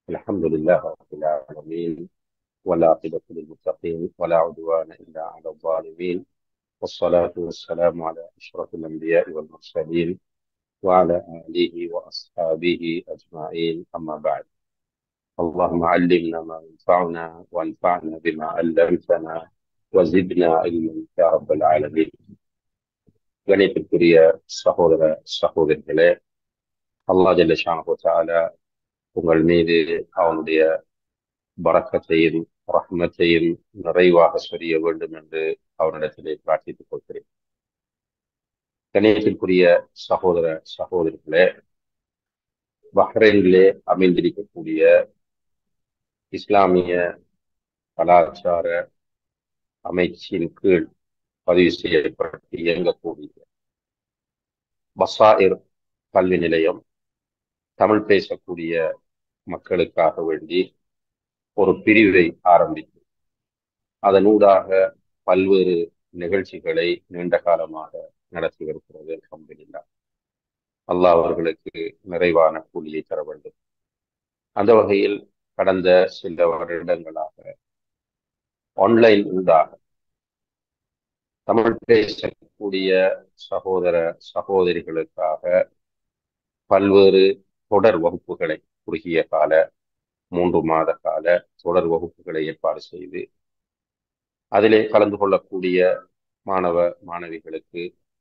الحمد لله رب العالمين والعاقبة للمتقين ولا عدوان إلا على الظالمين والصلاة والسلام على أشرف الأنبياء والمرسلين وعلى آله وأصحابه أجمعين أما بعد اللهم علمنا ما ينفعنا وانفعنا بما علمتنا وزدنا علما يا رب العالمين கணிப்பிற்குரிய சகோதர சகோதரிகளே அல்லா ஜல்லஷானு தாலா உங்கள் மீது அவனுடைய பறக்கத்தையும் ரஹ்மத்தையும் நிறைவாக சொரிய வேண்டும் என்று அவனிடத்திலே பிரார்த்தித்துக் கொள்கிறேன் கணேசத்திற்குரிய சகோதர சகோதரிகளே பஹ்ரைனிலே அமைந்திருக்கக்கூடிய இஸ்லாமிய கலாச்சார அமைச்சின் கீழ் பதிவு செய்யப்பட்டு இயங்கக்கூடிய பசாயிர் கல்வி நிலையம் தமிழ் பேசக்கூடிய மக்களுக்காக வேண்டி ஒரு பிரிவை ஆரம்பித்து அதனூடாக பல்வேறு நிகழ்ச்சிகளை நீண்ட காலமாக நடத்தி வருகிறது அல்ஹம்துலில்லா அல்லாஹ் அவர்களுக்கு நிறைவான கூலியை தர வேண்டும் அந்த வகையில் கடந்த சில வருடங்களாக ஆன்லைன் ஊடாக தமிழ் பேசக்கூடிய சகோதர சகோதரிகளுக்காக பல்வேறு தொடர் வகுப்புகளை குறுகிய கால மூன்று மாத கால தொடர் வகுப்புகளை ஏற்பாடு செய்து அதிலே கலந்து கொள்ளக்கூடிய மாணவ மாணவிகளுக்கு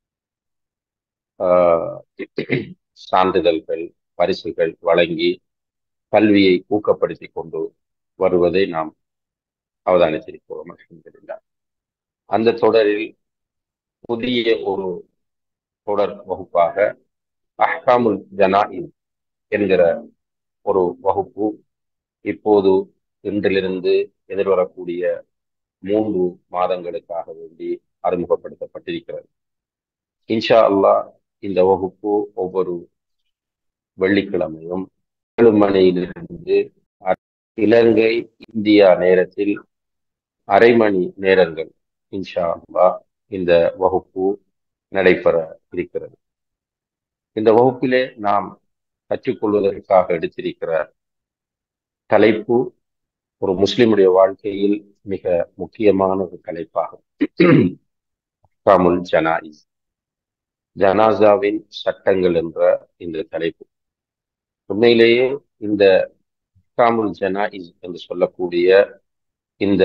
சான்றிதழ்கள் பரிசுகள் வழங்கி கல்வியை ஊக்கப்படுத்தி கொண்டு வருவதை நாம் அவதானித்திருக்கிறோம் அல்ஹம்துலில்லாஹ் அந்த தொடரில் புதிய ஒரு தொடர் வகுப்பாக அஹ்காமுல் ஜனாயின் என்கிற ஒரு வகுப்பு இப்போது இன்றிலிருந்து எதிர்வரக்கூடிய மூன்று மாதங்களுக்காக வேண்டி அறிமுகப்படுத்தப்பட்டிருக்கிறது இன்ஷா அல்லாஹ் இந்த வகுப்பு ஒவ்வொரு வெள்ளிக்கிழமையும் ஏழு மணியிலிருந்து இலங்கை இந்தியா நேரத்தில் அரை மணி நேரங்கள் இன்ஷா அல்லா இந்த வகுப்பு நடைபெற இருக்கிறது இந்த வகுப்பிலே நாம் கற்றுக்கொள்வதற்காக எடுத்திருக்கிற தலைப்பு ஒரு முஸ்லிமுடைய வாழ்க்கையில் மிக முக்கியமான ஒரு தலைப்பாகும் அஹ்காமுல் ஜனாயிஸ் ஜனாசாவின் சட்டங்கள் என்ற இந்த தலைப்பு உண்மையிலேயே இந்த அஹ்காமுல் ஜனாயிஸ் என்று சொல்லக்கூடிய இந்த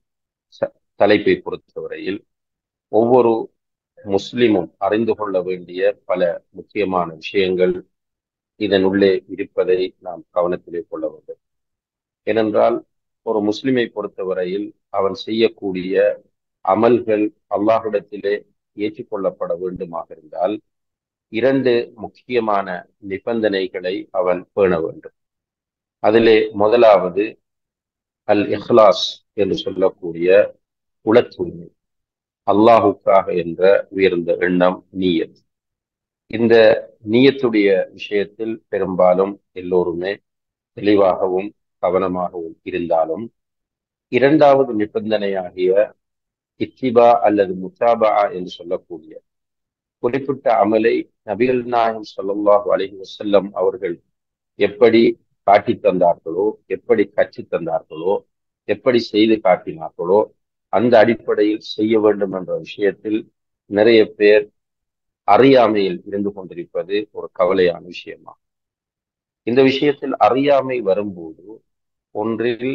தலைப்பை பொறுத்தவரையில் ஒவ்வொரு முஸ்லிமும் அறிந்து கொள்ள வேண்டிய பல முக்கியமான விஷயங்கள் இதனுள்ளே இருப்பதை நாம் கவனத்திலே கொள்ள வேண்டும் ஏனென்றால் ஒரு முஸ்லிமை பொறுத்தவரையில் அவன் செய்யக்கூடிய அமல்கள் அல்லாஹிடத்திலே ஏற்றுக்கொள்ளப்பட வேண்டுமாக இருந்தால் இரண்டு முக்கியமான நிபந்தனைகளை அவன் பேண வேண்டும் அதிலே முதலாவது அல் இஹ்லாஸ் என்று சொல்லக்கூடிய உள தூய்மை அல்லாஹுக்காக என்ற உயர்ந்த எண்ணம் நீயத் இந்த நீயத்துடைய விஷயத்தில் பெரும்பாலும் எல்லோருமே தெளிவாகவும் கவனமாகவும் இருந்தாலும் இரண்டாவது நிபந்தனையாகிய இத்திபா அல்லது முத்தாபா என்று சொல்லக்கூடிய குறிப்பிட்ட அமலை நபிகள் நாயகம் சொல்லல்லாஹு அலஹி வசல்லம் அவர்கள் எப்படி காட்டி தந்தார்களோ எப்படி கற்று தந்தார்களோ எப்படி செய்து காட்டினார்களோ அந்த அடிப்படையில் செய்ய வேண்டும் என்ற விஷயத்தில் நிறைய பேர் அறியாமையில் இருந்து கொண்டிருப்பது ஒரு கவலையான விஷயமா இந்த விஷயத்தில் அறியாமை வரும்போது ஒன்றில்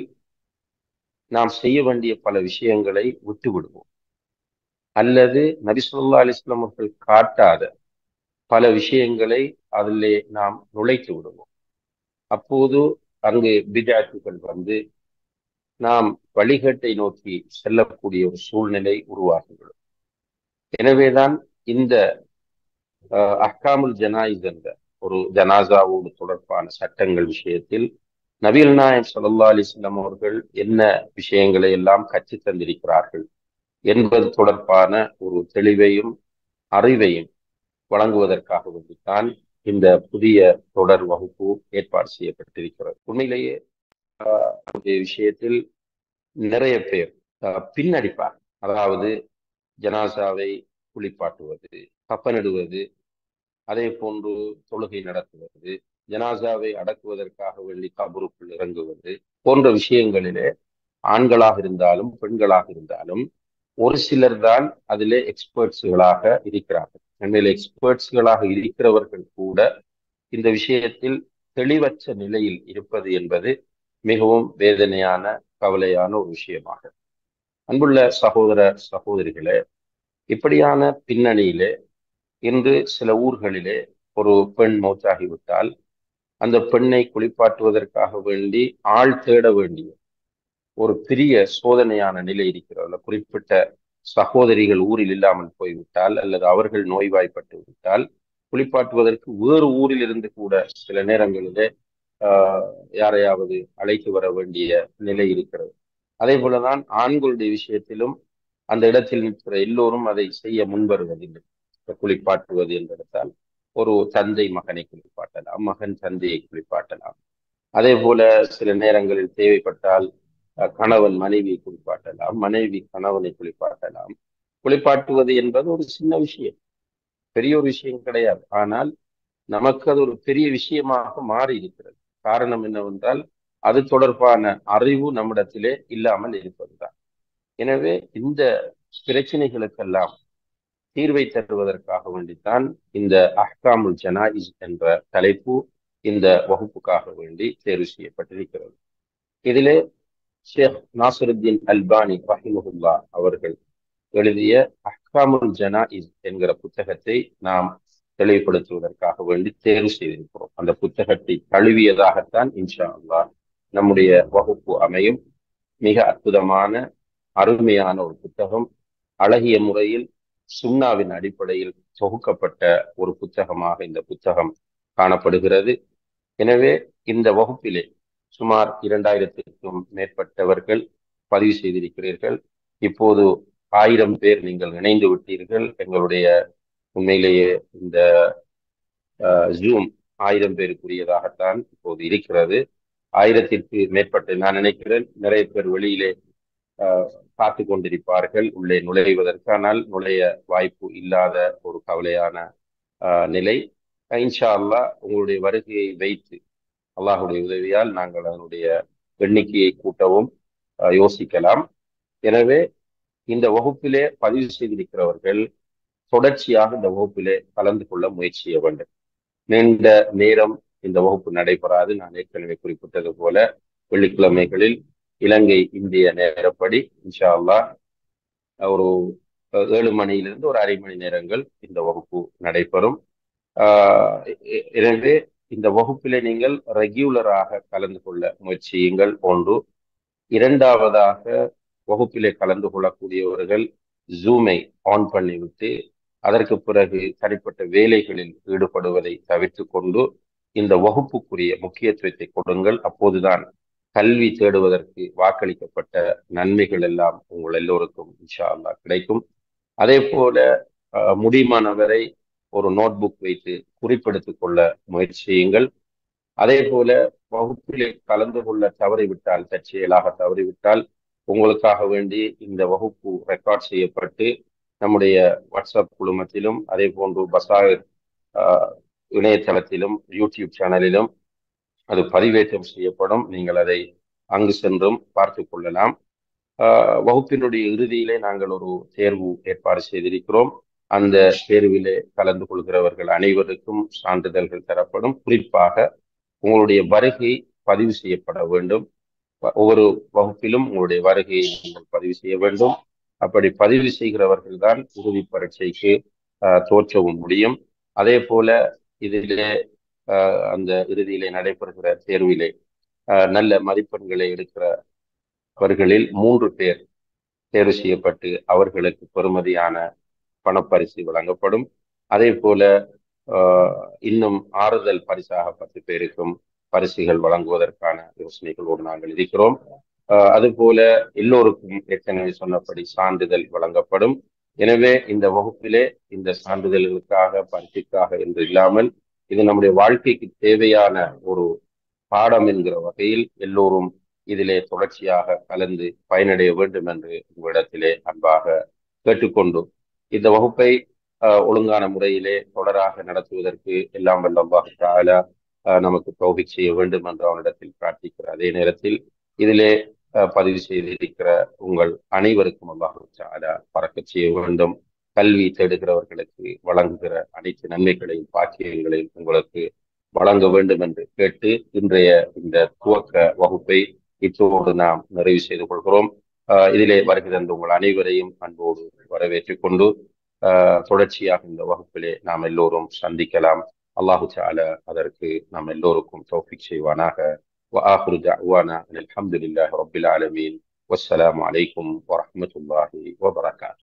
நாம் செய்ய வேண்டிய பல விஷயங்களை விட்டு விடுவோம் அல்லது நபிசுல்லா அலிஸ்லாம் அவர்கள் காட்டாத பல விஷயங்களை அதிலே நாம் நுழைத்து விடுவோம் அப்போது அங்கு பிஜாத்துகள் வந்து நாம் வழிகட்டை நோக்கி செல்லக்கூடிய ஒரு சூழ்நிலை உருவாகிவிடும் எனவேதான் இந்த அஹ்காமுல் ஜனாயிஸ் என்ற ஒரு ஜனாசாவோடு தொடர்பான சட்டங்கள் விஷயத்தில் நபீல் நாயக் சல்லா அலிஸ்லாம் அவர்கள் என்ன விஷயங்களை எல்லாம் கற்று தந்திருக்கிறார்கள் என்பது தொடர்பான ஒரு தெளிவையும் அறிவையும் வழங்குவதற்காக வேண்டித்தான் இந்த புதிய தொடர் வகுப்பு ஏற்பாடு செய்யப்பட்டிருக்கிறது உண்மையிலேயே விஷயத்தில் நிறைய பேர் பின்னடிப்பார் அதாவது ஜனாசாவை குளிப்பாட்டுவது கப்பனிடுவது அதே போன்று தொழுகை நடத்துவது ஜனாசாவை அடக்குவதற்காக வேண்டி கபருக்குள் இறங்குவது போன்ற விஷயங்களிலே ஆண்களாக இருந்தாலும் பெண்களாக இருந்தாலும் ஒரு சிலர் தான் அதிலே எக்ஸ்பர்ட்ஸ்களாக இருக்கிறார்கள் உண்மையில் எக்ஸ்பர்ட்ஸ்களாக இருக்கிறவர்கள் கூட இந்த விஷயத்தில் தெளிவற்ற நிலையில் இருப்பது என்பது மிகவும் வேதனையான கவலையான ஒரு விஷயமாக அன்புள்ள சகோதர சகோதரிகளே இப்படியான பின்னணியிலே இன்று சில ஊர்களிலே ஒரு பெண் மௌத்தாகிவிட்டால் அந்த பெண்ணை குளிப்பாட்டுவதற்காக வேண்டி ஆள் தேட வேண்டிய ஒரு பெரிய சோதனையான நிலை இருக்கிறது குறிப்பிட்ட சகோதரிகள் ஊரில் இல்லாமல் போய்விட்டால் அல்லது அவர்கள் நோய்வாய்ப்பட்டு விட்டால் குளிப்பாட்டுவதற்கு வேறு ஊரில் இருந்து கூட சில நேரங்களிலே ஆஹ் யாரையாவது அழைத்து வர வேண்டிய நிலை இருக்கிறது அதே போலதான் ஆண்களுடைய விஷயத்திலும் அந்த இடத்தில் நிற்கிற எல்லோரும் அதை செய்ய முன்வருவதில்லை குளிப்பாட்டுவது என்றெடுத்தால் ஒரு தந்தை மகனை குளிப்பாட்டலாம் மகன் தந்தையை குளிப்பாட்டலாம் அதே போல சில நேரங்களில் தேவைப்பட்டால் கணவன் மனைவியை குளிப்பாட்டலாம் மனைவி கணவனை குளிப்பாட்டலாம் குளிப்பாட்டுவது என்பது ஒரு சின்ன விஷயம் பெரிய ஒரு விஷயம் கிடையாது ஆனால் நமக்கு அது ஒரு பெரிய விஷயமாக மாறி இருக்கிறது காரணம் என்னவென்றால் அது தொடர்பான அறிவு நம்மிடத்திலே இல்லாமல் இருப்பதுதான் எனவே இந்த பிரச்சனைகளுக்கெல்லாம் தீர்வை தருவதற்காக வேண்டித்தான் இந்த அஹ்காமுல் ஜனாயிஸ் என்ற தலைப்பு இந்த வகுப்புக்காக வேண்டி தேர்வு செய்யப்பட்டிருக்கிறது இதிலே ஷேக் நாசருத்தீன் அல்பானி ரஹிமஹுல்லா அவர்கள் எழுதிய அஹ்காமுல் ஜனாயிஸ் என்கிற புத்தகத்தை நாம் தெளிவுபடுத்துவதற்காக வேண்டி தேர்வு செய்திருக்கிறோம் அந்த புத்தகத்தை தழுவியதாகத்தான் இன்ஷா அல்லா நம்முடைய வகுப்பு அமையும் மிக அற்புதமான அருமையான ஒரு புத்தகம் அழகிய முறையில் சுண்ணாவின் அடிப்படையில் தொகுக்கப்பட்ட ஒரு புத்தகமாக இந்த புத்தகம் காணப்படுகிறது எனவே இந்த வகுப்பிலே சுமார் இரண்டாயிரத்திற்கும் மேற்பட்டவர்கள் பதிவு செய்திருக்கிறீர்கள் இப்போது ஆயிரம் பேர் நீங்கள் இணைந்து விட்டீர்கள் எங்களுடைய உண்மையிலேயே இந்த ஜூம் ஆயிரம் பேருக்குரியதாகத்தான் இப்போது இருக்கிறது ஆயிரத்திற்கு மேற்பட்ட நான் நினைக்கிறேன் நிறைய பேர் வெளியிலே காத்து கொண்டிருப்பார்கள் உள்ளே நுழைவதற்கு ஆனால் நுழைய வாய்ப்பு இல்லாத ஒரு கவலையான நிலை இன்ஷா அல்லா உங்களுடைய வருகையை வைத்து அல்லாஹுடைய உதவியால் நாங்கள் அதனுடைய எண்ணிக்கையை கூட்டவும் யோசிக்கலாம் எனவே இந்த வகுப்பிலே பதிவு செய்திருக்கிறவர்கள் தொடர்ச்சியாக இந்த வகுப்பிலே கலந்து கொள்ள முயற்சி செய்ய வேண்டும் நீண்ட நேரம் இந்த வகுப்பு நடைபெறாது நான் ஏற்கனவே குறிப்பிட்டது போல வெள்ளிக்கிழமைகளில் இலங்கை இந்திய நேரப்படி இன்ஷா அல்லா ஒரு ஏழு மணியிலிருந்து ஒரு அரை மணி நேரங்கள் இந்த வகுப்பு நடைபெறும் எனவே இந்த வகுப்பிலே நீங்கள் ரெகுலராக கலந்து கொள்ள முயற்சியுங்கள் ஒன்று இரண்டாவதாக வகுப்பிலே கலந்து கொள்ளக்கூடியவர்கள் ஜூமை ஆன் பண்ணிவிட்டு அதற்கு பிறகு தனிப்பட்ட வேலைகளில் ஈடுபடுவதை தவிர்த்து கொண்டு இந்த வகுப்புக்குரிய முக்கியத்துவத்தை கொடுங்கள் அப்போதுதான் கல்வி தேடுவதற்கு வாக்களிக்கப்பட்ட நன்மைகள் எல்லாம் உங்கள் எல்லோருக்கும் இன்ஷா அல்லா கிடைக்கும் அதே போல முடியுமானவரை ஒரு நோட் புக் வைத்து குறிப்பெடுத்துக் கொள்ள முயற்சி செய்யுங்கள் அதே போல வகுப்பிலே கலந்து கொள்ள தவறிவிட்டால் தற்செயலாக தவறிவிட்டால் உங்களுக்காக வேண்டி இந்த வகுப்பு ரெக்கார்ட் செய்யப்பட்டு நம்முடைய வாட்ஸ்அப் குழுமத்திலும் அதே போன்று பசார் இணையதளத்திலும் யூடியூப் சேனலிலும் அது பதிவேற்றம் செய்யப்படும் நீங்கள் அதை அங்கு சென்றும் பார்த்து கொள்ளலாம் வகுப்பினுடைய இறுதியிலே நாங்கள் ஒரு தேர்வு ஏற்பாடு செய்திருக்கிறோம் அந்த தேர்விலே கலந்து கொள்கிறவர்கள் அனைவருக்கும் சான்றிதழ்கள் தரப்படும் குறிப்பாக உங்களுடைய வருகை பதிவு செய்யப்பட வேண்டும் ஒவ்வொரு வகுப்பிலும் உங்களுடைய வருகையை நீங்கள் பதிவு செய்ய வேண்டும் அப்படி பதிவு செய்கிறவர்கள் தான் இறுதி பரீட்சைக்கு தோற்றவும் முடியும் அதே போல இதிலே அந்த இறுதியிலே நடைபெறுகிற தேர்விலே நல்ல மதிப்பெண்களை எடுக்கிறவர்களில் மூன்று பேர் தேர்வு செய்யப்பட்டு அவர்களுக்கு பெறுமதியான பணப்பரிசு வழங்கப்படும் அதே போல இன்னும் ஆறுதல் பரிசாக பத்து பேருக்கும் பரிசுகள் வழங்குவதற்கான யோசனைகளோடு நாங்கள் இருக்கிறோம் அதுபோல எல்லோருக்கும் ஏற்கனவே சொன்னபடி சான்றிதழ் வழங்கப்படும் எனவே இந்த வகுப்பிலே இந்த சான்றிதழ்களுக்காக பரிசுக்காக என்று இல்லாமல் இது நம்முடைய வாழ்க்கைக்கு தேவையான ஒரு பாடம் என்கிற வகையில் எல்லோரும் இதிலே தொடர்ச்சியாக கலந்து பயனடைய வேண்டும் என்று உங்களிடத்திலே அன்பாக கேட்டுக்கொண்டு இந்த வகுப்பை ஒழுங்கான முறையிலே தொடராக நடத்துவதற்கு எல்லாம் வல்ல அல்லாஹு தாலா அஹ், நமக்கு தௌபிக் செய்ய வேண்டும் என்று அவனிடத்தில் பிரார்த்திக்கிறார் அதே நேரத்தில் இதிலே அஹ், பதிவு செய்திருக்கிற உங்கள் அனைவருக்கும் அல்லாஹு தஆலா பறக்கச் செய்ய வேண்டும் கல்வி தேடுகிறவர்களுக்கு வழங்குகிற அனைத்து நன்மைகளையும் பாக்கியங்களையும் உங்களுக்கு வழங்க வேண்டும் என்று கேட்டு இன்றைய இந்த துவக்க வகுப்பை இத்தோடு நாம் நிறைவு செய்து கொள்கிறோம் ஆஹ் இதிலே வருகிற அந்த உங்கள் அனைவரையும் அன்போடு வரவேற்றுக் கொண்டு ஆஹ் தொடர்ச்சியாக இந்த வகுப்பிலே நாம் எல்லோரும் சந்திக்கலாம் அல்லாஹு தஆலா அதற்கு நாம் எல்லோருக்கும் தௌஃபிக் செய்வானாக وآخر دعوانا أن الحمد لله رب العالمين والسلام عليكم ورحمة الله وبركاته